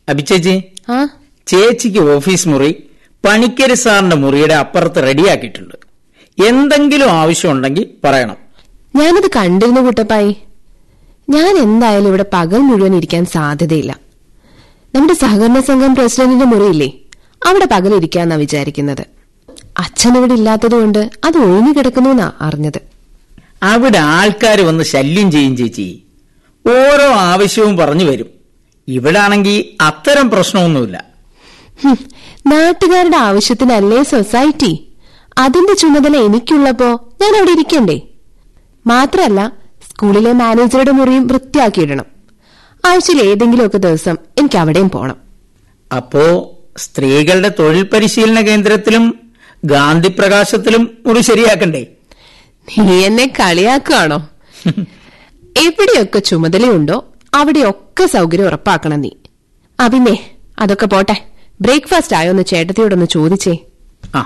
അഭിച്ചേച്ചി ആ ചേച്ചിക്ക് ഓഫീസ് മുറി പണിക്കര് സാറിന്റെ മുറിയുടെ അപ്പുറത്ത് റെഡിയാക്കിയിട്ടുണ്ട് എന്തെങ്കിലും ആവശ്യമുണ്ടെങ്കിൽ പറയണം ഞാനത് കണ്ടിരുന്നു കുട്ടപ്പായി ഞാൻ എന്തായാലും ഇവിടെ പകൽ മുഴുവൻ ഇരിക്കാൻ സാധ്യതയില്ല നമ്മുടെ സഹകരണ സംഘം പ്രസിഡന്റിന്റെ മുറിയില്ലേ അവിടെ പകൽ ഇരിക്കാന്നാ വിചാരിക്കുന്നത് അച്ഛൻ ഇവിടെ ഇല്ലാത്തതുകൊണ്ട് അത് ഒഴിഞ്ഞു കിടക്കുന്നു എന്നാ അറിഞ്ഞത് അവിടെ ആൾക്കാർ വന്ന് ശല്യം ചെയ്യും ചേച്ചി ഓരോ ആവശ്യവും പറഞ്ഞു വരും ഇവിടെ ആണെങ്കിൽ അത്തരം പ്രശ്നമൊന്നുമില്ല ഹും, നാട്ടുകാരുടെ ആവശ്യത്തിനല്ലേ സൊസൈറ്റി അതിന്റെ ചുമതല എനിക്കുള്ളപ്പോ ഞാൻ അവിടെ ഇരിക്കണ്ടേ മാത്രല്ല സ്കൂളിലെ മാനേജറുടെ മുറിയും വൃത്തിയാക്കിയിടണം ആഴ്ചയിൽ ഏതെങ്കിലുമൊക്കെ ദിവസം എനിക്ക് അവിടെയും പോണം അപ്പോ സ്ത്രീകളുടെ തൊഴിൽ പരിശീലന കേന്ദ്രത്തിലും ഗാന്ധി പ്രകാശത്തിലും മുറി ശരിയാക്കണ്ടേ നീ എന്നെ കളിയാക്കുകയാണോ എവിടെയൊക്കെ ചുമതലയുണ്ടോ അവിടെയൊക്കെ സൗകര്യം ഉറപ്പാക്കണം നീ ആ പിന്നെ അതൊക്കെ പോട്ടെ ബ്രേക്ക്ഫാസ്റ്റ് ആയോ എന്ന് ചേട്ടത്തിയോടൊന്ന് ചോദിച്ചേ ആ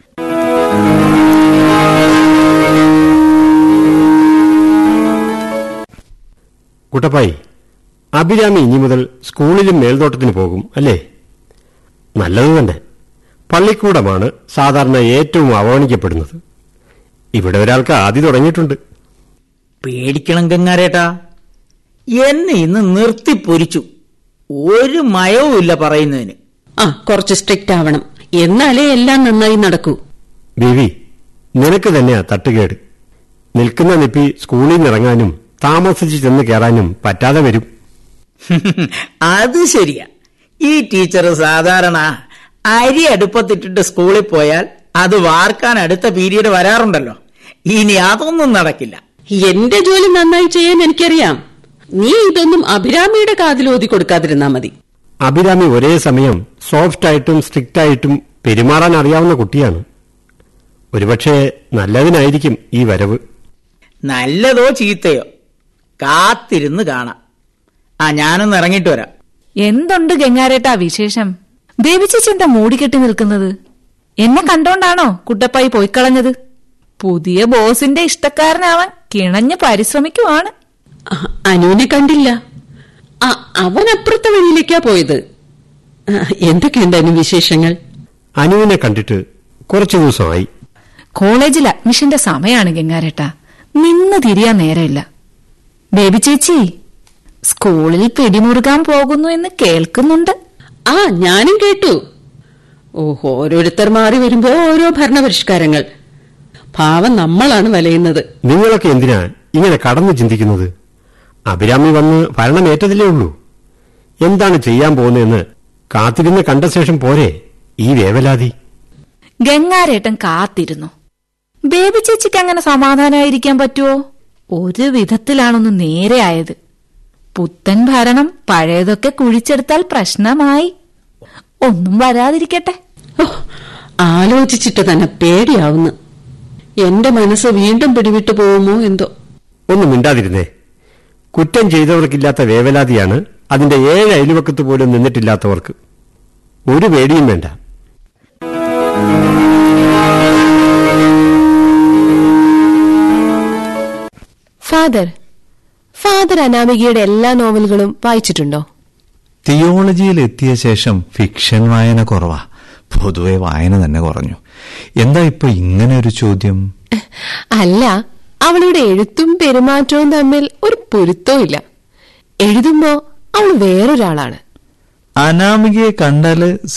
കുട്ടപ്പായി അഭിരാമി ഇനി മുതൽ സ്കൂളിലും മേൽനോട്ടത്തിന് പോകും അല്ലേ നല്ലത് തന്നെ പള്ളിക്കൂടമാണ് സാധാരണ ഏറ്റവും അവഗണിക്കപ്പെടുന്നത് ഇവിടെ ഒരാൾക്ക് ആദ്യം തുടങ്ങിയിട്ടുണ്ട് പേടിക്കണം ഗംഗാരേട്ടാ എന്നെ ഇന്ന് നിർത്തി പൊരിച്ചു ഒരു മയവുമില്ല പറയുന്നതിന് ആ കുറച്ച് സ്ട്രിക്റ്റ് ആവണം എന്നാലേ എല്ലാം നന്നായി നടക്കൂ ബേബി നിനക്ക് തന്നെയാ തട്ടുകേട് നിൽക്കുന്ന നിപ്പി സ്കൂളിൽ നിന്ന് ഇറങ്ങാനും താമസിച്ച് ചെന്ന് കയറാനും പറ്റാതെ വരും അത് ശരിയാ ഈ ടീച്ചർ സാധാരണ അരി അടുപ്പത്തിട്ടിട്ട് സ്കൂളിൽ പോയാൽ അത് വാർക്കാൻ അടുത്ത പീരീഡ് വരാറുണ്ടല്ലോ ഇനി അതൊന്നും നടക്കില്ല എന്റെ ജോലി നന്നായി ചെയ്യാൻ എനിക്കറിയാം നീ ഇതൊന്നും അഭിരാമിയുടെ കാതിൽ ഓതി കൊടുക്കാതിരുന്നാ മതി അഭിരാമി ഒരേ സമയം സോഫ്റ്റ് ആയിട്ടും സ്ട്രിക്റ്റ് ആയിട്ടും പെരുമാറാൻ അറിയാവുന്ന കുട്ടിയാണ് ഒരുപക്ഷെ നല്ലതിനായിരിക്കും ഈ വരവ് നല്ലതോ ചീത്തയോ കാത്തിരുന്ന് കാണാം ആ ഞാനൊന്ന് ഇറങ്ങിയിട്ട് വരാം എന്തുണ്ട് ഗംഗാരേട്ടാ വിശേഷം ദേവിച്ചേച്ചി എന്താ മൂടിക്കെട്ടി നിൽക്കുന്നത് എന്നെ കണ്ടോണ്ടാണോ കുട്ടപ്പായി പോയിക്കളഞ്ഞത് പുതിയ ബോസിന്റെ ഇഷ്ടക്കാരനാവാൻ കിണഞ്ഞ് പരിശ്രമിക്കുവാണ് ആ, അനുവിനെ കണ്ടില്ല ആ, അവൻ അപ്പുറത്തെ വഴിയിലേക്കാ പോയത് ആ, എന്തൊക്കെയുണ്ട് അനു വിശേഷങ്ങൾ അനുവിനെ കണ്ടിട്ട് കുറച്ചു ദിവസമായി കോളേജിൽ അഡ്മിഷന്റെ സമയാണ് ഗംഗാരേട്ടാ നിന്ന് തിരിയാൻ നേരമില്ല ബേബി ചേച്ചി സ്കൂളിൽ പിടിമുറുകാൻ പോകുന്നു എന്ന് കേൾക്കുന്നുണ്ട് ആ ഞാനും കേട്ടു ഓ ഓരോരുത്തർ മാറി വരുമ്പോ ഓരോ ഭരണപരിഷ്കാരങ്ങൾ ഭാവം നമ്മളാണ് വലയുന്നത് നിങ്ങളൊക്കെ എന്തിനാ ഇങ്ങനെ കടന്നു ചിന്തിക്കുന്നത് അഭിരാമി വന്ന് ഭരണമേറ്റതിലേ ഉള്ളൂ എന്താണ് ചെയ്യാൻ പോകുന്നതെന്ന് കാത്തിരുന്ന് കണ്ട ശേഷം പോരെ ഈ വേവലാതി ഗംഗാരേട്ടൻ കാത്തിരുന്നു ബേബി ചേച്ചിക്ക് അങ്ങനെ സമാധാനമായിരിക്കാൻ പറ്റുമോ ഒരു വിധത്തിലാണൊന്ന് നേരെയായത് പുത്തൻ ഭരണം പഴയതൊക്കെ കുഴിച്ചെടുത്താൽ പ്രശ്നമായി ഒന്നും വരാതിരിക്കട്ടെ ഓ, ആലോചിച്ചിട്ട് തന്നെ പേടിയാവുന്നു എന്റെ മനസ്സ് വീണ്ടും പിടിവിട്ടു പോകുമോ എന്തോ ഒന്നും മിണ്ടാതിരുന്നേ കുറ്റം ചെയ്തവർക്കില്ലാത്ത വേവലാതിയാണ് അതിന്റെ ഏഴ് അയൽവക്കത്ത് പോലും നിന്നിട്ടില്ലാത്തവർക്ക് ഒരു പേടിയും വേണ്ട ഫാദർ ഫാദർ അനാമികയുടെ എല്ലാ നോവലുകളും വായിച്ചിട്ടുണ്ടോ തിയോളജിയിൽ എത്തിയ ശേഷം ഫിക്ഷൻ വായന കുറവാ പൊതുവെ വായന തന്നെ കുറഞ്ഞു എന്താ ഇപ്പൊ ഇങ്ങനെ ഒരു ചോദ്യം അല്ല അവളുടെ എഴുത്തും പെരുമാറ്റവും തമ്മിൽ ഒരു പൊരുത്തവും ഇല്ല എഴുതുമ്പോ അവൾ വേറൊരാളാണ് അനാമികയെ കണ്ടാല്